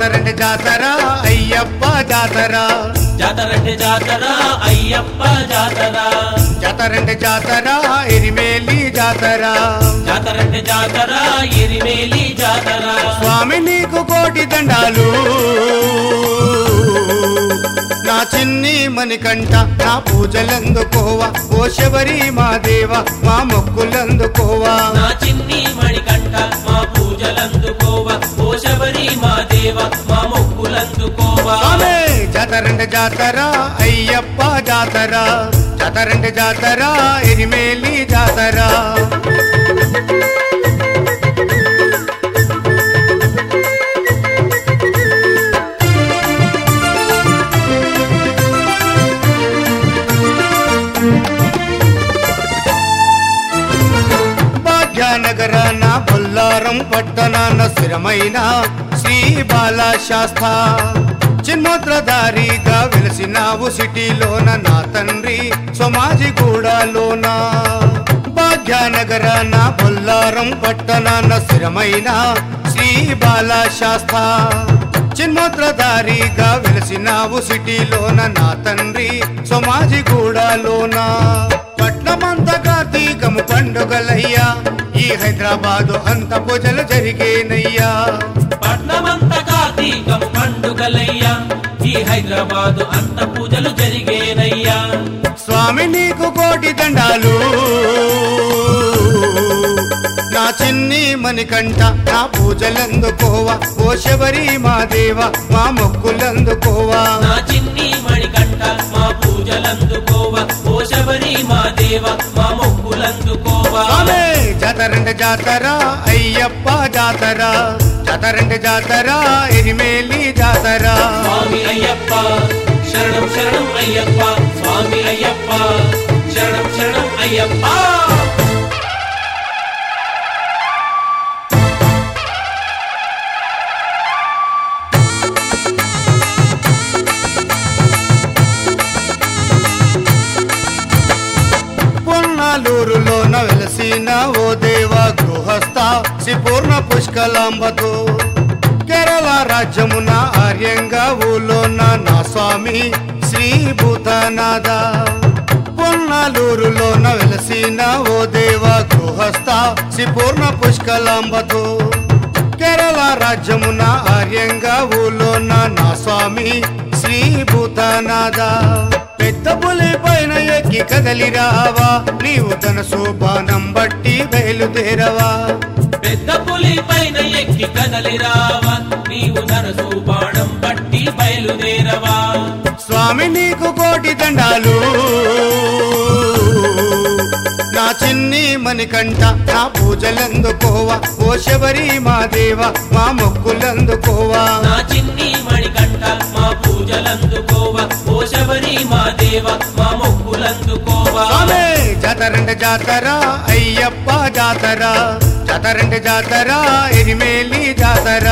జాతరంటే జాతర అయ్యప్ప జాతర జాతరంటే జాతర అయ్యప్ప జాతర జాతరంటే జాతర ఎరిమేలి జాతర జాతరంటే జాతర ఎరిమేలి జాతర స్వామి నీకు కోటి దండాలు నా చిన్ని మణికంఠ నా పూజలందుకోవా ఓ శబరి మా దేవ మా మొక్కులందుకోవా నా చిన్ని మణికంఠ మా పూజలందుకోవ ఓ శబరి మా దేవ మా మొక్కులందుకోవా స్వామి జాతరంటే జాతర అయ్యప్ప జాతర జాతరంటే జాతర ఎరిమేలి జాతర భాగ్యనగరాన బొల్లారం పట్టణాన స్థిరమైన శ్రీ బాలా శాస్త చిన్ముద్రధారిగా వెలిసినావు సిటీలోన నా తండ్రి సమాజిగూడలోన భాగ్యనగరాన బొల్లారం పట్టణాన స్థిరమైన శ్రీ బాలా శాస్త చిన్ముద్రధారిగా వెలిసినావు సిటీలోన నా తండ్రి సమాజిగూడలోన పట్నమంత కార్తీకము పండుగలయ్యా ఈ హైదరాబాదు అంత పూజలు జరిగేనయ్యా పట్నమంత కార్తీకం పండుగలయ్యా ఈ హైదరాబాదు అంత పూజలు జరిగేనయ్యా స్వామి నీకు కోటి దండాలు నా చిన్ని మణికంఠ నా పూజలందుకోవా ఓ శబరి మా దేవ మా మొక్కులందుకోవా నా చిన్ని మణికంఠ మా పూజలందుకోవ ఓ శబరి మా దేవ మా మొక్కులందుకోవా స్వామి జాతరంటే జాతర అయ్యప్ప జాతర జాతరంటే జాతర ఎరిమేలి జాతర స్వామి అయ్యప్ప శరణం శరణం అయ్యప్ప స్వామి అయ్యప్ప శరణం శరణం అయ్యప్ప పొన్నాలూరులోన వెలసిన ఓ దేవ గృహస్థ శ్రీపూర్ణ పుష్కలాంబతో కేరళ రాజ్యమున ఆర్యంగా ఊలోన నా స్వామి శ్రీ భూతనాథ పొన్నాలూరులోన వెలసిన ఓ దేవ గృహస్థ శ్రీపూర్ణ పుష్కలాంబతో కేరళ రాజ్యమున ఆర్యంగా ఊలోన నా స్వామి శ్రీ భూతనాథ పెద్ద పులి పైన ఎక్కి కదలి రావా నీవు తన శోభానం బట్టి బయలుదేరవా పెద్ద పులి పైన ఎక్కి కదలి రావా నీవు నరసు బాణం బట్టి బయలుదేరవా స్వామి నీకు కోటి దండాలు నా చిన్ని మణికంఠ నా పూజలందుకోవా ఓ శబరి మా దేవ మా మొక్కులందుకోవా నా చిన్ని మణికంఠ మా పూజలందుకోవ ఓ శబరి మా దేవ మా మొక్కులందుకోవా స్వామి జాతరంటే జాతర అయ్యప్ప జాతర జాతరంటే జాతర ఎరిమేలి జాతర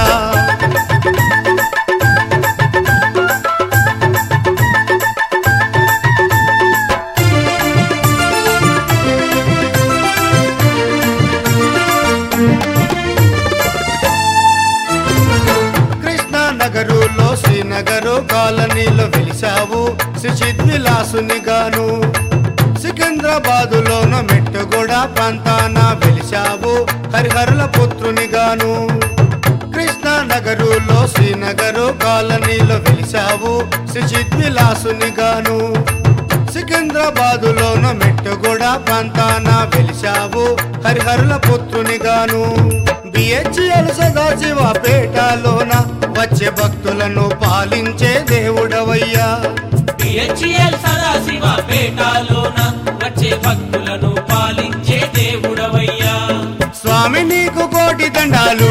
కృష్ణ నగరులో శ్రీనగరు కాలనీలో వెలిసావు సుచిద్విలాసుని గాను సికింద్రాబాదులోన మెట్టుగూడ ప్రాంతాన వెలిసావు హరిహరుల పుత్రుని గాను కృష్ణ నగరులో శ్రీనగరు కాలనీలో వెలిసావు సుచిద్విలాసుని గాను సికింద్రాబాదులోన మెట్టుగూడ ప్రాంతాన వెలిసావు హరిహరుల పుత్రుని గాను బిహెచ్ఎల్ సదాశివ పేటలోన వచ్చే భక్తులను పాలించే దేవుడవయ్యా పిహెచ్ఎల్ సదాశివ పేటాలోన వచ్చే భక్తులను పాలించే దేవుడవయ్యా స్వామి నీకు కోటి దండాలు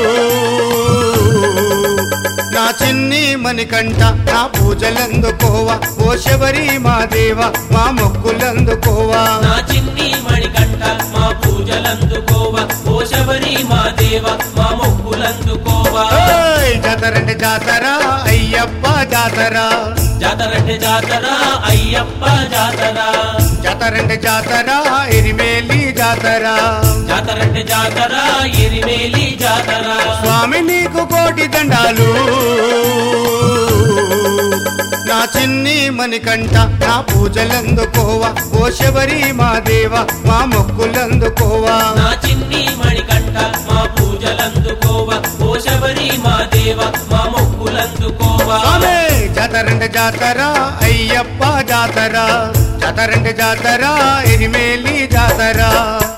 నా చిన్ని మణికంఠ నా పూజలందుకోవా ఓ శబరి మా దేవ మా మొక్కులందుకోవా నా చిన్ని మణికంఠ మా పూజలందుకోవ ఓ శబరి మా దేవ మా మొక్కులందుకోవా ఏయ్, జాతరంటే జాతర అయ్యప్ప జాతర జాతరంటే జాతర అయ్యప్ప జాతర జాతరంటే జాతర ఎరిమేలి జాతర జాతరంటే జాతర ఎరిమేలి జాతర స్వామి నీకు కోటి కోటి దండాలు నా చిన్ని మణికంఠ నా పూజలందుకోవా ఓ శబరి మా దేవ మా మొక్కులందుకోవా నా చిన్ని మణికంఠ మా పూజలందుకోవ ఓ శబరి మా దేవ మా మొక్కులందుకోవా స్వామి జాతరంటే జాతర అయ్యప్ప జాతర జాతరంటే జాతర ఎరిమేలి జాతర